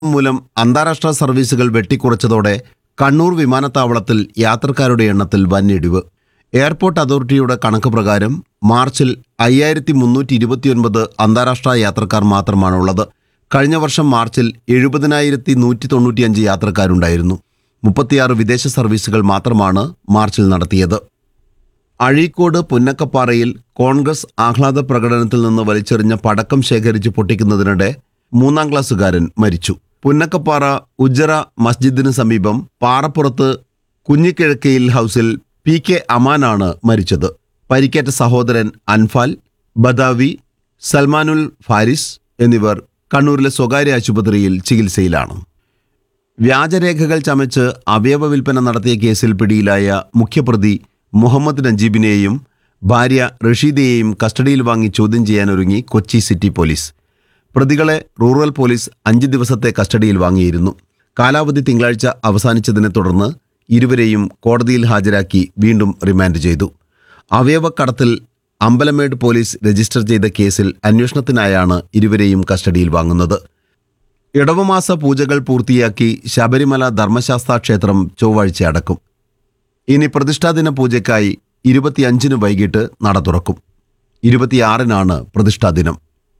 മൂലം അന്താരാഷ്ട്ര സർവീസുകൾ വെട്ടിക്കുറച്ചതോടെ കണ്ണൂർ വിമാനത്താവളത്തിൽ യാത്രക്കാരുടെ എണ്ണത്തിൽ വൻ ഇടിവ് എയർപോർട്ട് അതോറിറ്റിയുടെ കണക്ക് പ്രകാരം മാർച്ചിൽ അയ്യായിരത്തി മുന്നൂറ്റി ഇരുപത്തിയൊൻപത് അന്താരാഷ്ട്ര യാത്രക്കാർ മാത്രമാണുള്ളത് കഴിഞ്ഞ വർഷം മാർച്ചിൽ എഴുപതിനായിരത്തി നൂറ്റി തൊണ്ണൂറ്റിയഞ്ച് യാത്രക്കാരുണ്ടായിരുന്നു മുപ്പത്തിയാറ് വിദേശ സർവീസുകൾ മാത്രമാണ് മാർച്ചിൽ നടത്തിയത് അഴീക്കോട് പുന്നക്കപ്പാറയിൽ കോൺഗ്രസ് ആഹ്ലാദ പ്രകടനത്തിൽ നിന്ന് വലിച്ചെറിഞ്ഞ പടക്കം ശേഖരിച്ച് പൊട്ടിക്കുന്നതിനിടെ മൂന്നാം ക്ലാസ്സുകാരൻ മരിച്ചു പുന്നക്കപ്പാറ ഉജ്ജറ മസ്ജിദിന് സമീപം പാറപ്പുറത്ത് കുഞ്ഞിക്കിഴക്കയിൽ ഹൗസിൽ പി കെ അമാനാണ് മരിച്ചത് പരിക്കേറ്റ സഹോദരൻ അൻഫാൽ ബദാവി സൽമാനുൽ ഫാരിസ് എന്നിവർ കണ്ണൂരിലെ സ്വകാര്യ ആശുപത്രിയിൽ ചികിത്സയിലാണ് വ്യാജരേഖകൾ ചമച്ച് അവയവ വിൽപ്പന നടത്തിയ കേസിൽ പിടിയിലായ മുഖ്യപ്രതി മുഹമ്മദ് നജീബിനെയും ഭാര്യ റഷീദയെയും കസ്റ്റഡിയിൽ വാങ്ങി ചോദ്യം ചെയ്യാനൊരുങ്ങി കൊച്ചി സിറ്റി പോലീസ് പ്രതികളെ റൂറൽ പോലീസ് അഞ്ച് ദിവസത്തെ കസ്റ്റഡിയിൽ വാങ്ങിയിരുന്നു കാലാവധി തിങ്കളാഴ്ച അവസാനിച്ചതിനെ തുടർന്ന് ഇരുവരെയും കോടതിയിൽ ഹാജരാക്കി വീണ്ടും റിമാൻഡ് ചെയ്തു അവയവക്കടത്തിൽ അമ്പലമേട് പോലീസ് രജിസ്റ്റർ ചെയ്ത കേസിൽ അന്വേഷണത്തിനായാണ് ഇരുവരെയും കസ്റ്റഡിയിൽ വാങ്ങുന്നത് ഇടവമാസ പൂജകൾ പൂർത്തിയാക്കി ശബരിമല ധർമ്മശാസ്ത്ര ക്ഷേത്രം ചൊവ്വാഴ്ച അടക്കും ഇനി പ്രതിഷ്ഠാദിന പൂജയ്ക്കായി ഇരുപത്തിയഞ്ചിന് വൈകിട്ട് നട തുറക്കും ഇരുപത്തിയാറിനാണ് പ്രതിഷ്ഠാദിനം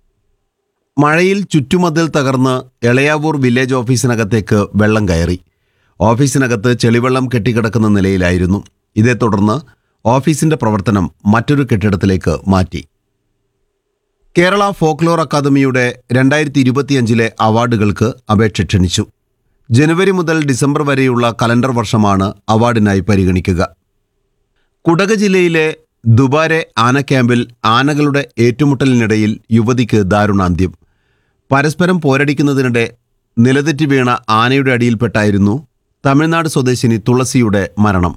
മഴയിൽ ചുറ്റുമതിൽ തകർന്ന് എളയാവൂർ വില്ലേജ് ഓഫീസിനകത്തേക്ക് വെള്ളം കയറി ഓഫീസിനകത്ത് ചെളിവെള്ളം കെട്ടിക്കിടക്കുന്ന നിലയിലായിരുന്നു ഇതേ തുടർന്ന് ഓഫീസിന്റെ പ്രവർത്തനം മറ്റൊരു കെട്ടിടത്തിലേക്ക് മാറ്റി കേരള ഫോക്ലോർ അക്കാദമിയുടെ രണ്ടായിരത്തി ഇരുപത്തിയഞ്ചിലെ അവാർഡുകൾക്ക് അപേക്ഷ ക്ഷണിച്ചു ജനുവരി മുതൽ ഡിസംബർ വരെയുള്ള കലണ്ടർ വർഷമാണ് അവാർഡിനായി പരിഗണിക്കുക കുടക് ജില്ലയിലെ ദുബാരെ ആന ക്യാമ്പിൽ ആനകളുടെ ഏറ്റുമുട്ടലിനിടയിൽ യുവതിക്ക് ദാരുണാന്ത്യം പരസ്പരം പോരടിക്കുന്നതിനിടെ നിലതെറ്റി വീണ ആനയുടെ അടിയിൽപ്പെട്ടായിരുന്നു തമിഴ്നാട് സ്വദേശിനി തുളസിയുടെ മരണം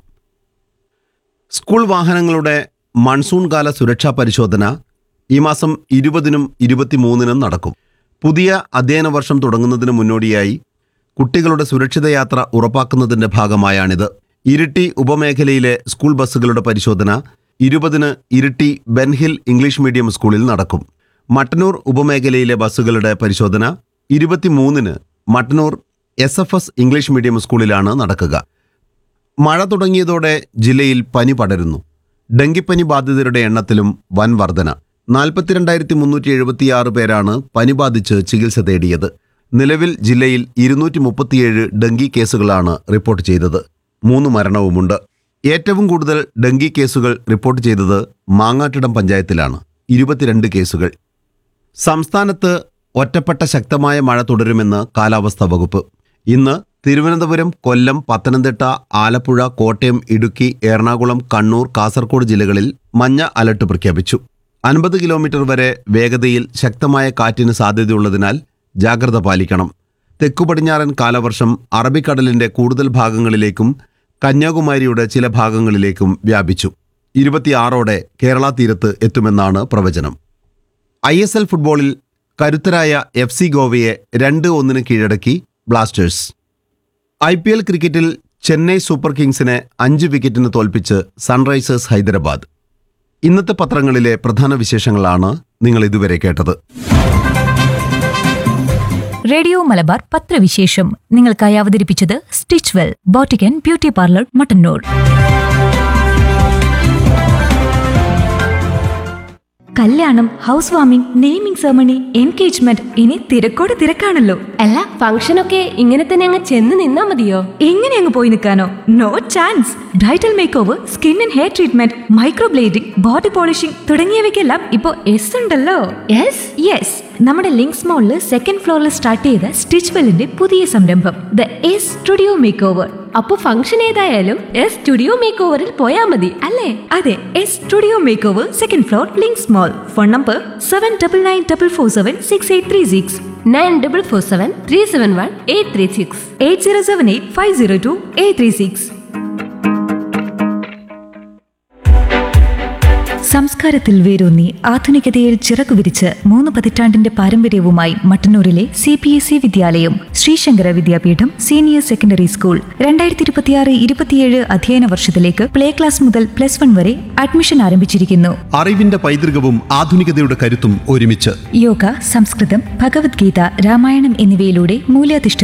സ്കൂൾ വാഹനങ്ങളുടെ മൺസൂൺ കാല സുരക്ഷാ പരിശോധന ഈ മാസം ഇരുപതിനും ഇരുപത്തിമൂന്നിനും നടക്കും പുതിയ അധ്യയന വർഷം തുടങ്ങുന്നതിന് മുന്നോടിയായി കുട്ടികളുടെ സുരക്ഷിത യാത്ര ഉറപ്പാക്കുന്നതിന്റെ ഭാഗമായാണിത് ഇരിട്ടി ഉപമേഖലയിലെ സ്കൂൾ ബസ്സുകളുടെ പരിശോധന ഇരുപതിന് ഇരിട്ടി ബെൻഹിൽ ഇംഗ്ലീഷ് മീഡിയം സ്കൂളിൽ നടക്കും മട്ടന്നൂർ ഉപമേഖലയിലെ ബസ്സുകളുടെ പരിശോധന ഇരുപത്തിമൂന്നിന് Mattannur S F S English medium സ്കൂളിലാണ് നടക്കുക മഴ തുടങ്ങിയതോടെ ജില്ലയിൽ പനി പടരുന്നു ഡെങ്കിപ്പനി ബാധിതരുടെ എണ്ണത്തിലും വൻ വർധന നാൽപ്പത്തിരണ്ടായിരത്തി മുന്നൂറ്റി എഴുപത്തിയാറ് പേരാണ് പനി ബാധിച്ച് ചികിത്സ തേടിയത് നിലവിൽ ജില്ലയിൽ ഇരുന്നൂറ്റി മുപ്പത്തിയേഴ് ഡെങ്കി കേസുകളാണ് റിപ്പോർട്ട് ചെയ്തത് മൂന്ന് മരണവുമുണ്ട് ഏറ്റവും കൂടുതൽ ഡെങ്കി കേസുകൾ റിപ്പോർട്ട് ചെയ്തത് മാങ്ങാട്ടിടം പഞ്ചായത്തിലാണ് ഇരുപത്തിരണ്ട് കേസുകൾ സംസ്ഥാനത്ത് ഒറ്റപ്പെട്ട ശക്തമായ മഴ തുടരുമെന്ന് കാലാവസ്ഥാ വകുപ്പ് ഇന്ന് തിരുവനന്തപുരം കൊല്ലം പത്തനംതിട്ട ആലപ്പുഴ കോട്ടയം ഇടുക്കി എറണാകുളം കണ്ണൂർ കാസർഗോഡ് ജില്ലകളിൽ മഞ്ഞ അലർട്ട് പ്രഖ്യാപിച്ചു അൻപത് കിലോമീറ്റർ വരെ വേഗതയിൽ ശക്തമായ കാറ്റിന് സാധ്യതയുള്ളതിനാൽ ജാഗ്രത പാലിക്കണം തെക്കു പടിഞ്ഞാറൻ കാലവർഷം അറബിക്കടലിന്റെ കൂടുതൽ ഭാഗങ്ങളിലേക്കും കന്യാകുമാരിയുടെ ചില ഭാഗങ്ങളിലേക്കും വ്യാപിച്ചു ഇരുപത്തിയാറോടെ കേരള തീരത്ത് എത്തുമെന്നാണ് പ്രവചനം ഐ എസ് എൽ ഫുട്ബോളിൽ കരുത്തരായ എഫ് സി ഗോവയെ രണ്ട് ഒന്നിന് കീഴടക്കി ബ്ലാസ്റ്റേഴ്സ് ഐ പി എൽ ക്രിക്കറ്റിൽ ചെന്നൈ സൂപ്പർ കിങ്സിനെ അഞ്ച് വിക്കറ്റിന് തോൽപ്പിച്ച് സൺറൈസേഴ്സ് ഹൈദരാബാദ് ഇന്നത്തെ പത്രങ്ങളിലെ പ്രധാന വിശേഷങ്ങളാണ് നിങ്ങൾ ഇതുവരെ കേട്ടത് റേഡിയോ മലബാർ പത്രവിശേഷം നിങ്ങൾക്കായി അവതരിപ്പിച്ചത് stitch well boutique and beauty parlour Mattannur കല്യാണം house warming naming ceremony engagement ഇനി തിരക്കോട് തിരക്കാണല്ലോ അല്ല ഫംഗ്ഷനൊക്കെ ഇങ്ങനെ തന്നെ അങ്ങ് ചെന്ന് നിന്നാ മതിയോ എങ്ങനെ അങ്ങ് പോയി നിൽക്കാനോ no chance bridal makeover skin and hair treatment microblading body polishing തുടങ്ങിയവയ്ക്കെല്ലാം ഇപ്പോ എസ് ഉണ്ടല്ലോ യെസ് യെസ് നമ്മുടെ ലിങ്ക്സ് മോളിൽ സെക്കൻഡ് ഫ്ലോറിൽ സ്റ്റാർട്ട് ചെയ്ത സ്റ്റിച്ച് വെല്ലിന്റെ പുതിയ സംരംഭം the S studio makeover അപ്പൊ ഫംഗ്ഷൻ ഏതായാലും എസ് സ്റ്റുഡിയോ മേക്ക് ഓവറിൽ പോയാ മതി അല്ലേ അതെ S studio makeover second floor Links mall phone number seven double nine double four seven six eight three six nine double four seven three seven one eight three six eight zero seven eight five zero two eight three six സംസ്കാരത്തിൽ വേരൂന്നി ആധുനികതയിൽ ചിറകുവിരിച്ച് മൂന്ന് പതിറ്റാണ്ടിന്റെ പാരമ്പര്യവുമായി മട്ടന്നൂരിലെ C P S E വിദ്യാലയം Sree Sankara Vidyapeetham senior secondary school രണ്ടായിരത്തി ഇരുപത്തിയാറ് ഇരുപത്തിയേഴ് അധ്യയന വർഷത്തിലേക്ക് പ്ലേ ക്ലാസ് മുതൽ പ്ലസ് വൺ വരെ അഡ്മിഷൻ ആരംഭിച്ചിരിക്കുന്നു അറിവിന്റെ പൈതൃകവും ആധുനികതയുടെ കരുത്തും ഒരുമിച്ച് യോഗ സംസ്കൃതം ഭഗവത്ഗീത രാമായണം എന്നിവയിലൂടെ മൂല്യാധിഷ്ഠിത